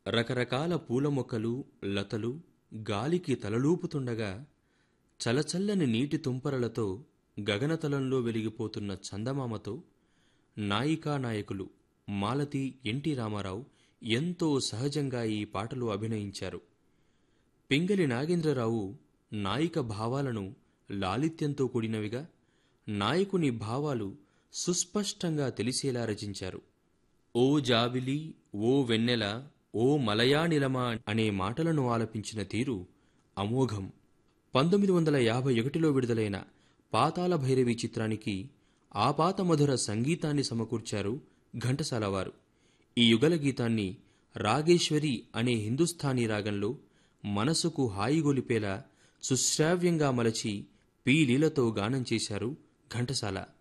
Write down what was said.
రకరకాల పూల మొక్కలు లతలు గాలికి తలలూపుతుండగా చలచల్లని నీటి తుంపరలతో గగనతలంలో వెలిగిపోతున్న చందమామతో నాయికా నాయకులు మాలతి ఎన్టీ రామారావు ఎంతో సహజంగా ఈ పాటలు అభినయించారు పింగళి నాగేంద్రరావు నాయిక భావాలను లాలిత్యంతో కూడినవిగా నాయకుని భావాలు సుస్పష్టంగా తెలిసేలా రచించారు ఓ జాబిలి ఓ వెన్నెల ఓ మలయానిలమా అనే మాటలను ఆలపించిన తీరు అమోఘం పంతొమ్మిది వందల యాభై ఒకటిలో విడుదలైన పాతాళ భైరవి చిత్రానికి ఆపాత మధుర సంగీతాన్ని సమకూర్చారు ఘంటసాల వారు ఈ యుగల గీతాన్ని రాగేశ్వరి అనే హిందుస్థానీ రాగంలో మనసుకు హాయిగొలిపేలా సుశ్రావ్యంగా మలచి పీ లీలతో గానం చేశారు ఘంటసాల